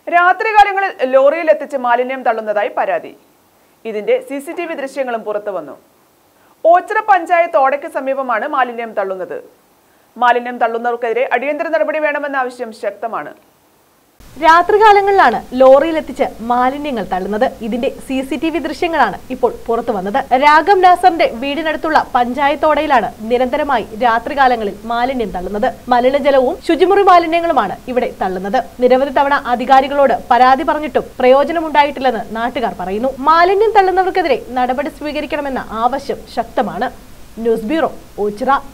രാത്രികാലങ്ങളിൽ ലോറിയിൽ എത്തിച്ച് മാലിന്യം തള്ളുന്നതായി പരാതി ഇതിന്റെ സി സി ടി വി ദൃശ്യങ്ങളും പുറത്തു വന്നു ഓച്ചിറ പഞ്ചായത്ത് ഓടയ്ക്ക് സമീപമാണ് മാലിന്യം തള്ളുന്നത് മാലിന്യം തള്ളുന്നവർക്കെതിരെ അടിയന്തര നടപടി വേണമെന്ന ആവശ്യം ശക്തമാണ് രാത്രികാലങ്ങളിലാണ് ലോറിയിലെത്തിച്ച് മാലിന്യങ്ങൾ തള്ളുന്നത് ഇതിന്റെ സി സി ടി വി ദൃശ്യങ്ങളാണ് ഇപ്പോൾ പുറത്തു വന്നത് രാഗം നാസറിന്റെ വീടിനടുത്തുള്ള പഞ്ചായത്തോടയിലാണ് നിരന്തരമായി രാത്രികാലങ്ങളിൽ മാലിന്യം തള്ളുന്നത് മലിനജലവും ശുചിമുറി മാലിന്യങ്ങളുമാണ് ഇവിടെ തള്ളുന്നത് നിരവധി തവണ അധികാരികളോട് പരാതി പറഞ്ഞിട്ടും പ്രയോജനമുണ്ടായിട്ടില്ലെന്ന് നാട്ടുകാർ പറയുന്നു മാലിന്യം തള്ളുന്നവർക്കെതിരെ നടപടി സ്വീകരിക്കണമെന്ന ആവശ്യം ശക്തമാണ് ന്യൂസ് ബ്യൂറോ ഓച്ചിറ